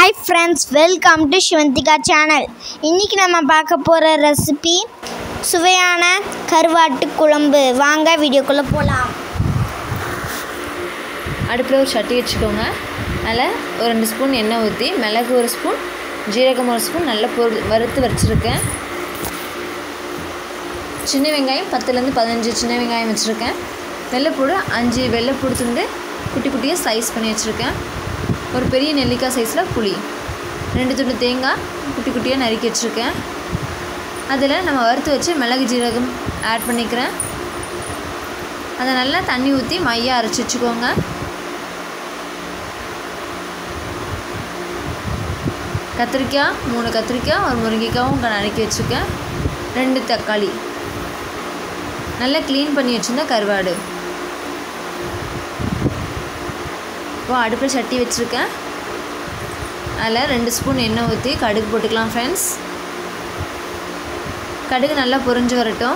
hi friends welcome to Sivanthika channel இன்றைக்கி நம்ம பார்க்க போகிற ரெசிபி சுவையான கருவாட்டு குழம்பு வாங்க வீடியோக்குள்ளே போகலாம் அடுப்பில் ஒரு சட்டி வச்சுக்கோங்க அதில் ஒரு ரெண்டு ஸ்பூன் எண்ணெய் ஊற்றி மிளகு ஒரு ஸ்பூன் ஜீரகம் ஒரு ஸ்பூன் நல்லா பொரு வறுத்து வச்சுருக்கேன் சின்ன வெங்காயம் பத்துலேருந்து பதினஞ்சு சின்ன வெங்காயம் வச்சுருக்கேன் வெள்ளைப்பூடு அஞ்சு வெள்ளைப்பூடு துண்டு குட்டி குட்டியாக ஸ்லைஸ் பண்ணி வச்சுருக்கேன் ஒரு பெரிய நெல்லிக்காய் சைஸில் புளி ரெண்டு துண்டு தேங்காய் குட்டி குட்டியாக நறுக்கி வச்சுருக்கேன் அதில் நம்ம வறுத்து வச்சு மிளகு ஜீரகம் ஆட் பண்ணிக்கிறேன் அதை நல்லா தண்ணி ஊற்றி மையாக அரைச்சி வச்சுக்கோங்க கத்திரிக்காய் மூணு கத்திரிக்காய் ஒரு முருங்கைக்காவும் நறுக்கி வச்சுருக்கேன் ரெண்டு தக்காளி நல்லா க்ளீன் பண்ணி வச்சுருந்தா கருவாடு இப்போ அடுப்பில் சட்டி வச்சுருக்கேன் அதில் ரெண்டு ஸ்பூன் எண்ணெய் ஊற்றி கடுகு போட்டுக்கலாம் ஃப்ரெண்ட்ஸ் கடுகு நல்லா பொரிஞ்சு வரட்டும்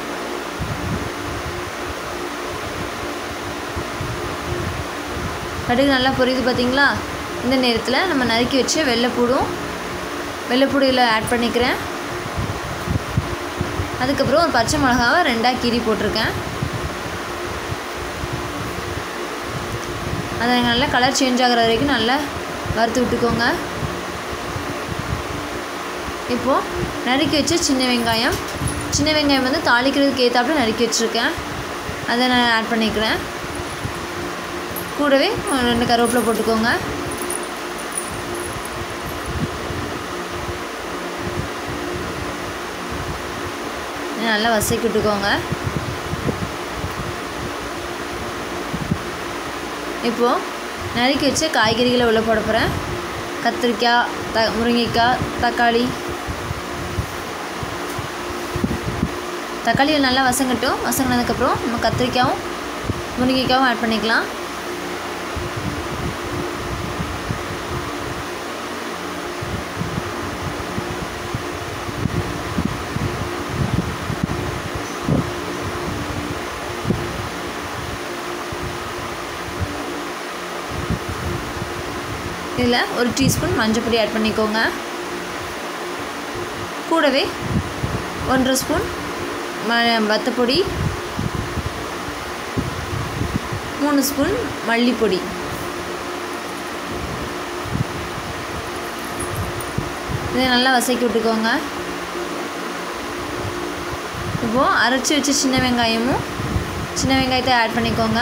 கடுகு நல்லா பொரியுது பார்த்தீங்களா இந்த நேரத்தில் நம்ம நறுக்கி வச்சு வெள்ளைப்பூடும் வெள்ளைப்பூடியில் ஆட் பண்ணிக்கிறேன் அதுக்கப்புறம் ஒரு பச்சை மிளகாவை ரெண்டாக கீரி போட்டிருக்கேன் அதை நல்லா கலர் சேஞ்ச் ஆகிற வரைக்கும் நல்லா வறுத்து விட்டுக்கோங்க இப்போது நறுக்கி வச்ச சின்ன வெங்காயம் சின்ன வெங்காயம் வந்து தாளிக்கிறதுக்கு ஏற்றாப்புல நறுக்கி வச்சுருக்கேன் அதை நான் ஆட் பண்ணிக்கிறேன் கூடவே ரெண்டு கருவேப்பிலை போட்டுக்கோங்க நல்லா வசக்கி விட்டுக்கோங்க இப்போது நறுக்கி வச்ச காய்கறிகளை உள்ளே போட போகிறேன் கத்திரிக்காய் த முருங்கைக்காய் தக்காளி தக்காளியில் நல்லா வசங்கட்டும் வசங்கினதுக்கப்புறம் நம்ம கத்திரிக்காயும் முருங்கைக்காவும் ஆட் பண்ணிக்கலாம் இதில் ஒரு டீஸ்பூன் மஞ்சள் பொடி ஆட் பண்ணிக்கோங்க கூடவே ஒன்றரை ஸ்பூன் ம வத்தப்பொடி மூணு ஸ்பூன் மல்லிப்பொடி இதை நல்லா வசக்கி விட்டுக்கோங்க இப்போது அரைச்சி வச்ச சின்ன வெங்காயமும் சின்ன வெங்காயத்தை ஆட் பண்ணிக்கோங்க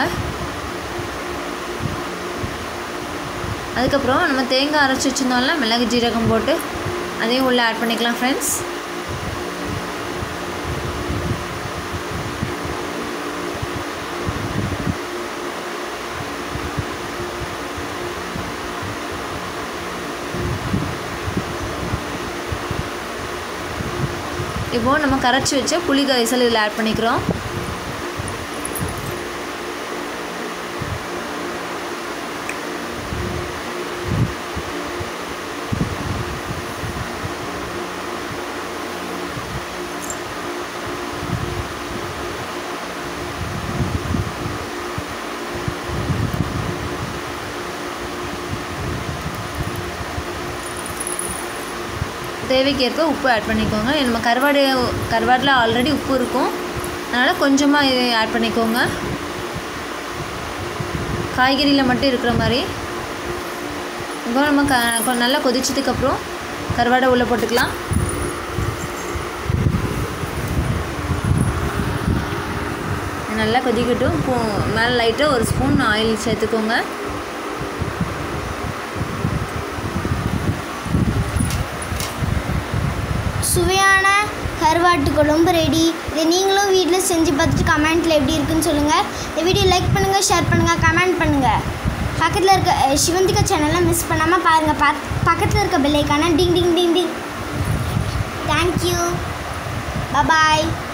அதுக்கப்புறம் நம்ம தேங்காய் அரைச்சி வச்சுருந்தோம்ல மிளகு ஜீரகம் போட்டு அதையும் உள்ளே ஆட் பண்ணிக்கலாம் ஃப்ரெண்ட்ஸ் இப்போது நம்ம கரைச்சி வச்ச புளி கரைசல் இதில் ஆட் பண்ணிக்கிறோம் தேவைக்கேற்ப உப்பு ஆட் பண்ணிக்கோங்க நம்ம கருவாடு கருவாடில் ஆல்ரெடி உப்பு இருக்கும் அதனால் கொஞ்சமாக இது ஆட் பண்ணிக்கோங்க காய்கறியில் மட்டும் இருக்கிற மாதிரி இப்போ நம்ம க நல்லா கொதிச்சதுக்கப்புறம் கருவாடை உள்ளே போட்டுக்கலாம் நல்லா கொதிக்கட்டும் இப்போ மேலே லைட்டாக ஒரு ஸ்பூன் ஆயில் சேர்த்துக்கோங்க சுவையான கருவாட்டு குழம்பு ரெடி இதை நீங்களும் வீட்டில் செஞ்சு பார்த்துட்டு கமெண்ட்டில் எப்படி இருக்குன்னு சொல்லுங்கள் இந்த வீடியோ லைக் பண்ணுங்கள் ஷேர் பண்ணுங்கள் கமெண்ட் பண்ணுங்கள் பக்கத்தில் இருக்க அஹ், சிவந்திகா சேனலை மிஸ் பண்ணாமல் பாருங்கள் பக் பக்கத்தில் இருக்க பெல்லைக்கான டிங் டிங் டிங் டிங் தேங்க்யூ பபாய்